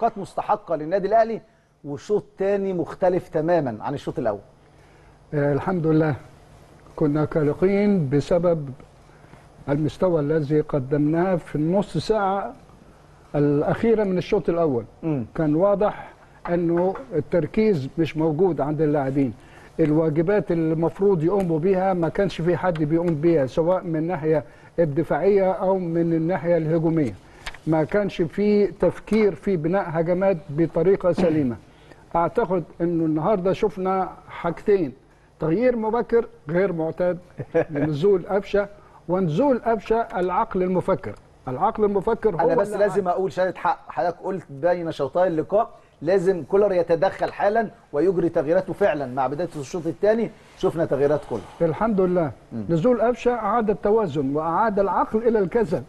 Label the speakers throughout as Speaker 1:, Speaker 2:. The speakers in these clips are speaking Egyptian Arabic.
Speaker 1: استحقاقات مستحقه للنادي الاهلي وشوط تاني مختلف تماما عن الشوط الاول
Speaker 2: آه، الحمد لله كنا قلقين بسبب المستوى الذي قدمناه في النص ساعة الأخيرة من الشوط الأول
Speaker 1: مم.
Speaker 2: كان واضح أنه التركيز مش موجود عند اللاعبين الواجبات اللي المفروض يقوموا بيها ما كانش في حد بيقوم بيها سواء من الناحية الدفاعية أو من الناحية الهجومية ما كانش في تفكير في بناء هجمات بطريقة سليمة أعتقد أنه النهاردة شفنا حاجتين تغيير مبكر غير معتاد لنزول أبشة ونزول أبشة العقل المفكر العقل المفكر هو
Speaker 1: انا بس
Speaker 2: اللي
Speaker 1: لازم اقول شهاده حق حضرتك قلت بين شوطي اللقاء لازم كولر يتدخل حالا ويجري تغييراته فعلا مع بدايه الشوط الثاني شفنا تغييرات كولر
Speaker 2: الحمد لله نزول أبشة أعاد التوازن وأعاد العقل إلى الكسل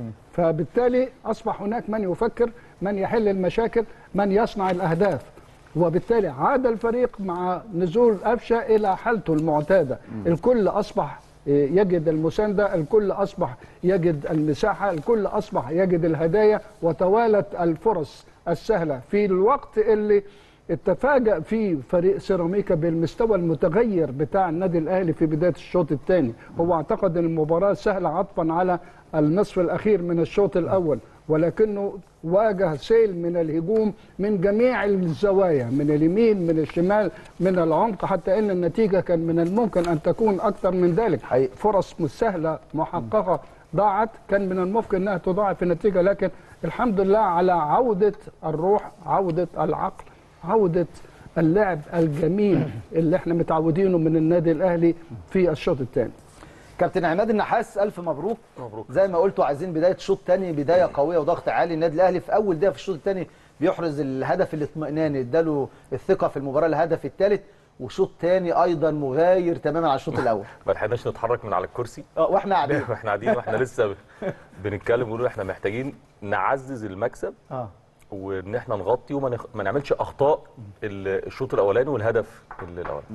Speaker 2: فبالتالي أصبح هناك من يفكر من يحل المشاكل من يصنع الأهداف وبالتالي عاد الفريق مع نزول أبشة إلى حالته المعتادة الكل أصبح يجد المساندة الكل أصبح يجد المساحة الكل أصبح يجد الهدايا وتوالت الفرص السهلة في الوقت اللي اتفاجأ فيه فريق سيراميكا بالمستوى المتغير بتاع النادي الاهلي في بدايه الشوط الثاني هو اعتقد ان المباراه سهله عطفا على النصف الاخير من الشوط الاول ولكنه واجه سيل من الهجوم من جميع الزوايا من اليمين من الشمال من العمق حتى ان النتيجه كان من الممكن ان تكون اكثر من ذلك
Speaker 1: حقيقي.
Speaker 2: فرص سهله محققه ضاعت كان من الممكن انها تضاعف النتيجه لكن الحمد لله على عوده الروح عوده العقل عودة اللعب الجميل اللي احنا متعودينه من النادي الاهلي في الشوط الثاني
Speaker 1: كابتن عماد النحاس الف مبروك
Speaker 3: مبروك.
Speaker 1: زي ما قلتوا عايزين بدايه شوط تاني بدايه قويه وضغط عالي النادي الاهلي في اول دقيقه في الشوط الثاني بيحرز الهدف الاطمئناني اداله الثقه في المباراه الهدف الثالث وشوط تاني ايضا مغاير تماما على الشوط الاول
Speaker 3: ما لحقناش نتحرك من على الكرسي
Speaker 1: اه واحنا قاعدين
Speaker 3: واحنا قاعدين واحنا لسه ب- بنتكلم ونقول احنا محتاجين نعزز المكسب
Speaker 1: اه
Speaker 3: وان احنا نغطي وما نخ... ما نعملش اخطاء ال- الشوط الاولاني والهدف ال- الاولاني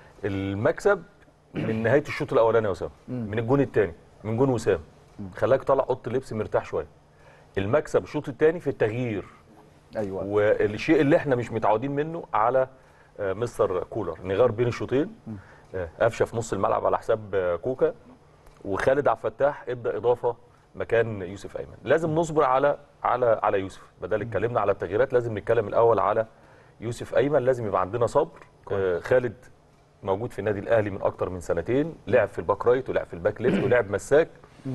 Speaker 3: المكسب من نهايه الشوط الاولاني يا اسامه من الجون الثاني من جون وسام خلاك طالع اوضه اللبس مرتاح شويه المكسب الشوط الثاني في التغيير
Speaker 1: ايوه
Speaker 3: والشيء اللي احنا مش متعودين منه على آه، مستر كولر نغير بين الشوطين آه، قفشه في نص الملعب على حساب آه، كوكا وخالد عبد الفتاح ادى اضافه مكان يوسف ايمن لازم نصبر على على على يوسف بدل اتكلمنا على التغييرات لازم نتكلم الاول على يوسف ايمن لازم يبقى عندنا صبر آه، خالد موجود في النادي الاهلي من اكتر من سنتين لعب في الباك رايت ولعب في الباك ليفت ولعب مساك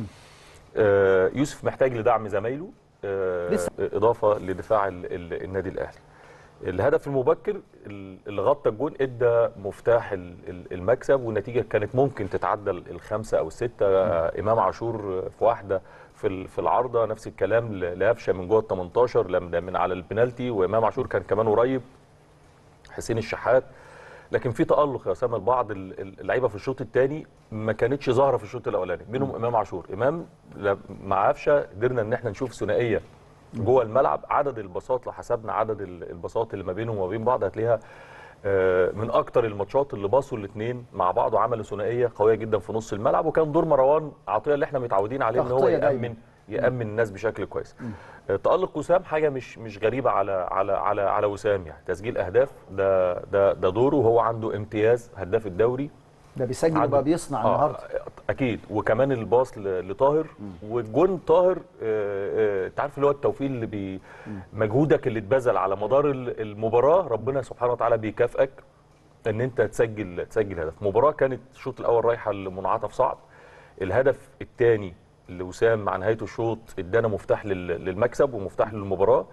Speaker 3: آه، يوسف محتاج لدعم زمايله آه،
Speaker 1: لسه.
Speaker 3: اضافه لدفاع ال- ال- النادي الاهلي الهدف المبكر ال- اللي غطى الجون ادى مفتاح ال- ال- المكسب والنتيجه كانت ممكن تتعدى ال- الخمسه او السته آه، امام عاشور في واحده في ال- في العارضه نفس الكلام ل- لقفشه من جوه ال 18 لم- من على البنالتي وامام عاشور كان كمان قريب حسين الشحات لكن في تالق يا اسامه لبعض ال- ال- اللعيبه في الشوط الثاني ما كانتش ظاهره في الشوط الاولاني منهم امام عاشور امام ل- مع قفشه قدرنا ان احنا نشوف ثنائيه جوه الملعب عدد الباصات لو حسبنا عدد ال- الباصات اللي ما بينهم وما بين بعض هتلاقيها آه، من اكتر الماتشات اللي باصوا الاثنين مع بعض وعملوا ثنائيه قويه جدا في نص الملعب وكان دور مروان عطيه اللي احنا متعودين عليه ان هو
Speaker 1: تغطية دايماً.
Speaker 3: يامن يامن الناس بشكل كويس آه، تالق وسام حاجه مش مش غريبه على على على على وسام يعني تسجيل اهداف ده ده ده دوره وهو عنده امتياز هداف الدوري
Speaker 1: ده بيسجل
Speaker 3: عنده-
Speaker 1: وبقى بيصنع
Speaker 3: آه،
Speaker 1: النهارده
Speaker 3: اكيد وكمان الباص ل- لطاهر والجون طاهر آه، آه، انت عارف اللي هو التوفيق اللي بي مجهودك اللي اتبذل على مدار ال- المباراه ربنا سبحانه وتعالى بيكافئك ان انت تسجل تسجل هدف مباراه كانت الشوط الاول رايحه لمنعطف صعب الهدف الثاني لوسام مع نهايه الشوط ادانا مفتاح لل- للمكسب ومفتاح للمباراه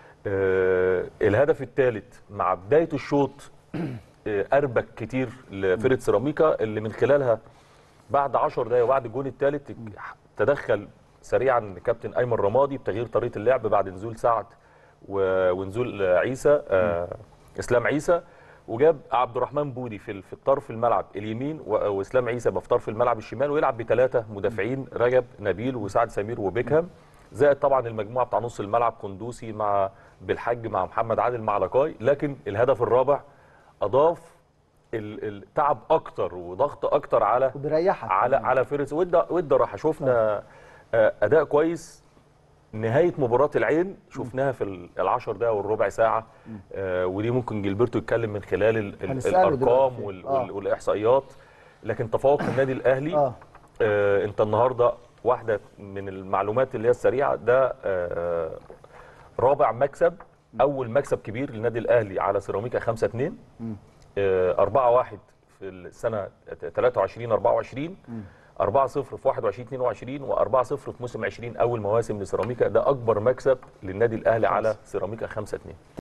Speaker 3: آه، الهدف الثالث مع بدايه الشوط آه، اربك كتير لفرقه سيراميكا اللي من خلالها بعد 10 دقايق وبعد الجون الثالث تدخل سريعا كابتن ايمن رمادي بتغيير طريقه اللعب بعد نزول سعد و- ونزول عيسى آه، اسلام عيسى وجاب عبد الرحمن بودي في ال- في الطرف الملعب اليمين و- واسلام عيسى يبقى في طرف الملعب الشمال ويلعب بثلاثه مدافعين رجب نبيل وسعد سمير وبيكهام زائد طبعا المجموعه بتاع نص الملعب قندوسي مع بالحج مع محمد عادل مع لقاي لكن الهدف الرابع اضاف ال- التعب اكتر وضغط اكتر على
Speaker 1: وبيريحك
Speaker 3: على على فيرس وادى وادى راحه شفنا آه، اداء كويس نهايه مباراه العين شفناها في ال- العشر دقائق والربع ساعه آه ودي ممكن جilberto يتكلم من خلال ال- ال-
Speaker 1: هنسأله
Speaker 3: الارقام
Speaker 1: دلوقتي.
Speaker 3: وال
Speaker 1: آه.
Speaker 3: وال والاحصائيات لكن تفوق النادي الاهلي
Speaker 1: اه
Speaker 3: آه انت النهارده واحده من المعلومات اللي هي السريعه ده آه رابع مكسب اول مكسب كبير للنادي الاهلي على سيراميكا 5 2 آه 4 1 في السنه 23 24 4 0 في 21 22 و4 0 في موسم 20 اول مواسم لسيراميكا ده اكبر مكسب للنادي الاهلي على سيراميكا 5 2